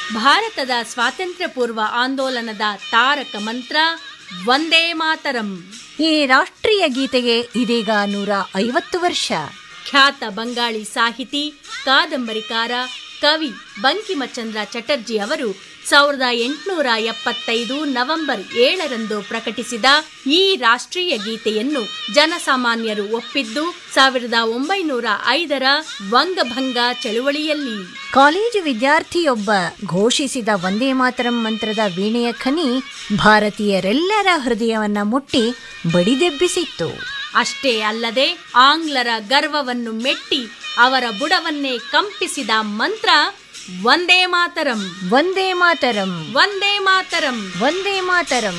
ಭಾರತದ ಸ್ವಾತಂತ್ರ್ಯ ಪೂರ್ವ ಆಂದೋಲನದ ತಾರಕ ಮಂತ್ರ ವಂದೇ ಮಾತರಂ ಈ ರಾಷ್ಟ್ರೀಯ ಗೀತೆಗೆ ಇದೀಗ ನೂರ ಐವತ್ತು ವರ್ಷ ಖ್ಯಾತ ಬಂಗಾಳಿ ಸಾಹಿತಿ ಕಾದಂಬರಿಕಾರ ಕವಿ ಬಂಕಿಮಚಂದ್ರ ಚಟರ್ಜಿ ಅವರು ಸಾವಿರದ ಎಂಟುನೂರ ಎಪ್ಪತ್ತೈದು ನವೆಂಬರ್ ಏಳರಂದು ಪ್ರಕಟಿಸಿದ ಈ ರಾಷ್ಟ್ರೀಯ ಗೀತೆಯನ್ನು ಜನಸಾಮಾನ್ಯರು ಒಪ್ಪಿದ್ದು ಸಾವಿರದ ಒಂಬೈನೂರ ಐದರ ವಂಗಭಂಗ ಚಳುವಳಿಯಲ್ಲಿ ಕಾಲೇಜು ವಿದ್ಯಾರ್ಥಿಯೊಬ್ಬ ಘೋಷಿಸಿದ ವಂದೇ ಮಾತರಂ ಮಂತ್ರದ ವೀಣೆಯ ಖನಿ ಭಾರತೀಯರೆಲ್ಲರ ಹೃದಯವನ್ನ ಮುಟ್ಟಿ ಬಡಿದೆಬ್ಬಿಸಿತ್ತು ಅಷ್ಟೇ ಅಲ್ಲದೆ ಆಂಗ್ಲರ ಗರ್ವವನ್ನು ಮೆಟ್ಟಿ ಅವರ ಬುಡವನ್ನೇ ಕಂಪಿಸಿದ ಮಂತ್ರ ವಂದೇ ಮಾತರಂ ವಂದೇ ಮಾತರಂ ವಂದೇ ಮಾತರಂ ವಂದೇ ಮಾತರಂ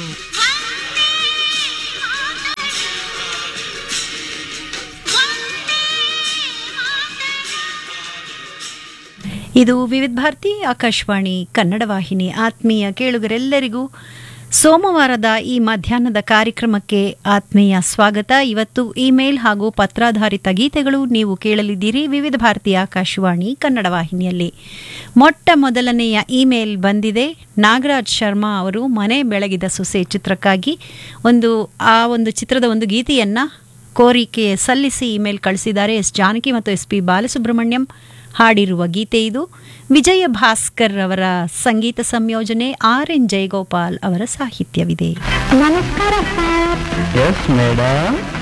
ಇದು ವಿವಿಧ ಭಾರತಿ ಆಕಾಶವಾಣಿ ಕನ್ನಡ ವಾಹಿನಿ ಆತ್ಮೀಯ ಕೇಳುಗರೆಲ್ಲರಿಗೂ ಸೋಮವಾರದ ಈ ಮಧ್ಯಾಹ್ನದ ಕಾರ್ಯಕ್ರಮಕ್ಕೆ ಆತ್ಮೀಯ ಸ್ವಾಗತ ಇವತ್ತು ಇಮೇಲ್ ಹಾಗೂ ಪತ್ರಾಧಾರಿತ ಗೀತೆಗಳು ನೀವು ಕೇಳಲಿದ್ದೀರಿ ವಿವಿಧ ಭಾರತಿ ಆಕಾಶವಾಣಿ ಕನ್ನಡ ವಾಹಿನಿಯಲ್ಲಿ ಮೊಟ್ಟ ಮೊದಲನೆಯ ಇಮೇಲ್ ಬಂದಿದೆ ನಾಗರಾಜ್ ಶರ್ಮಾ ಅವರು ಮನೆ ಬೆಳಗಿದ ಸೊಸೆ ಚಿತ್ರಕ್ಕಾಗಿ ಒಂದು ಆ ಒಂದು ಚಿತ್ರದ ಒಂದು ಗೀತೆಯನ್ನು ಕೋರಿಕೆ ಸಲ್ಲಿಸಿ ಇಮೇಲ್ ಕಳಿಸಿದ್ದಾರೆ ಎಸ್ ಜಾನಕಿ ಮತ್ತು ಎಸ್ ಪಿ ಬಾಲಸುಬ್ರಹ್ಮಣ್ಯಂ ಹಾಡಿರುವ ಗೀತೆ ಇದು ವಿಜಯ ಭಾಸ್ಕರ್ ಅವರ ಸಂಗೀತ ಸಂಯೋಜನೆ ಆರ್ ಎನ್ ಜಯಗೋಪಾಲ್ ಅವರ ಸಾಹಿತ್ಯವಿದೆ ಎಸ್ ಮೇಡಮ್